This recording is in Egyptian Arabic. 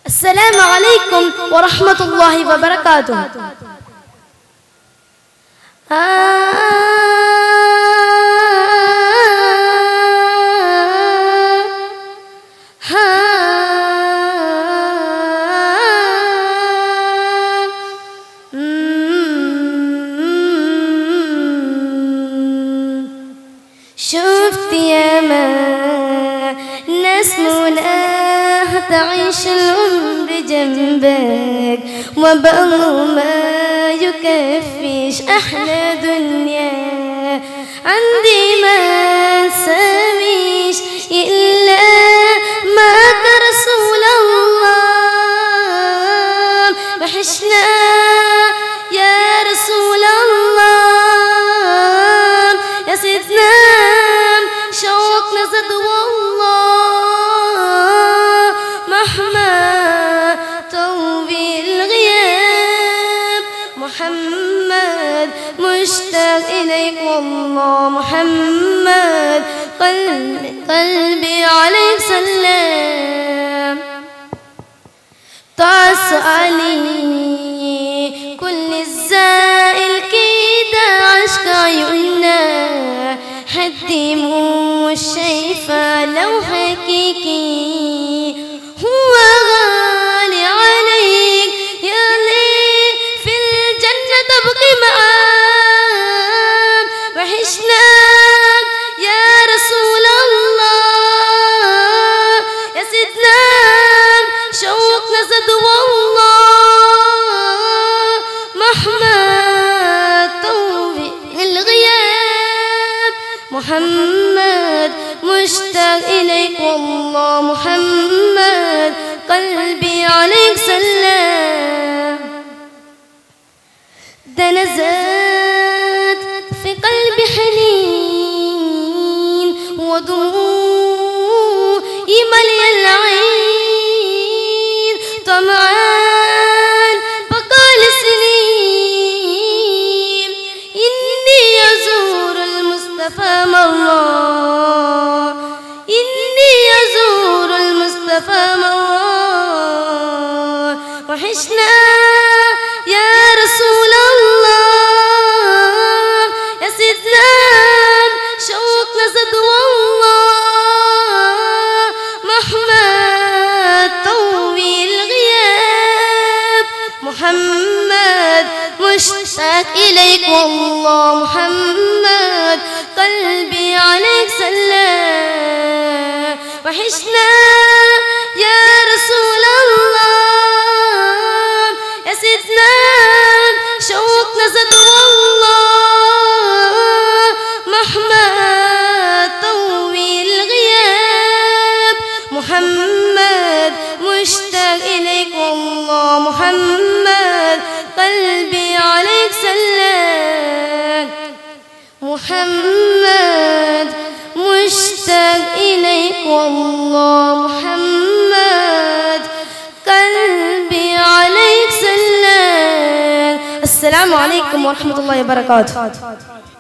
السلام عليكم ورحمة الله وبركاته شفت يا ما ناس مناه تعيش العمر جنبك وبقوا ما يكفيش أحلى دنيا عندي ما سميش إلا معك رسول الله وحشنا يا رسول الله يا سيدنا شوقنا زاد والله مهما طوي الغياب محمد مشتاق إليك والله محمد قلبي قلبي عليك سلام تعس علي كل الزائل كده عشق عيوننا حدي مش شايفة لو حقيقي هو غالي عليك يا ليه في الجنة تبقي معاك وحشنا يا رسول الله يا سيدنا شوقنا زاد والله مهما طوي الغياب محمد مشتاق إليك والله محمد قلبي عليك سلام ده أنا زاد في قلبي حنين ودموعي مليا العين طمعان بقال سنين إني أزور المصطفى مرة إني أزور المصطفى مرة وحشنا يا رسول الله يا سيدنا شوقنا زاد والله مهما طوي الغياب محمد مشتاق إليك والله محمد قلبي عليك سلام وحشنا يا رسول الله يا سيدنا شوقنا زاد والله مهما طوي الغياب محمد مشتاق إليك والله محمد قلبي عليك سلام محمد مشتاق إليك والله محمد قلبي عليك سلام السلام عليكم ورحمة الله وبركاته